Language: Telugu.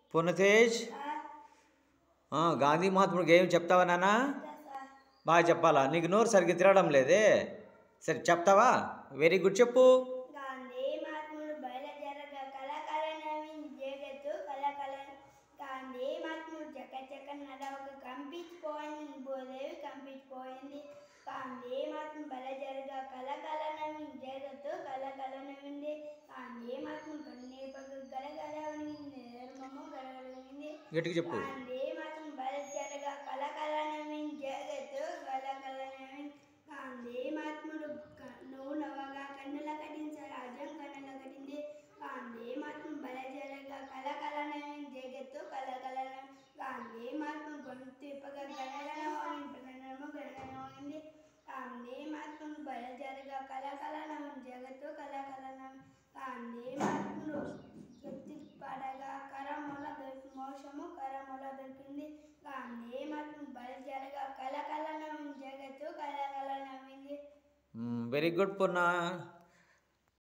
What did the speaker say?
పునతేజ్ ఆ, గాంధీ మహాత్ముడికి ఏం చెప్తావా నాన్న బాగా చెప్పాలా నీకు నోరు సరిగ్గా తిరగడం లేదే సరే చెప్తావా వెరీ గుడ్ చెప్పు గాంధీ మహాత్ముడు బయలుదేరగా కళకళ నవీన్ జగత్తు కళకళ గాంధీ మహాత్ముడు చక్క చక్క నడవక కంపించిపోయింది భూదేవి కంపించిపోయింది గాంధీ మహాత్ముడు బయలుదేరగా కళకళ నవీన్ జగత్తు కళకళ నవ్వింది గాంధీ మహాత్ముడు కన్నీరు పగ్గు గలగల వణిగింది ధర్మము గలగలిగింది గట్టిగా చెప్పు గాంధీ మతం బయలుదేరగా కలకల నవీన్ జగత్తు కలకల నవీన్ గాంధీ మహాత్ముడు క- నువ్వు నవ్వగా కన్నుల కట్టించ రాజ్యం కన్నుల కట్టింది గాంధీ మతం బయలుదేరగా కలకల నవీన్ జగత్తు కలకల నవీన్ గాంధీ మహాత్ముడు గొంతు తిప్పగా గణగణ గణనము గణగణమైంది గాంధీ మహాత్ముడు బయలుదేరగా కలకల నవీన్ జగత్తు కలకల నవీన్ గాంధీ మహాత్ముడు ఎత్తి పడగా కరముల దొరికి మోసము కరముల దొరికింది గాంధీ మతం బయలుదేరగా కలకల నవ్వింది జగత్తు కలకల నవ్వింది వెరీ గుడ్ పూర్ణ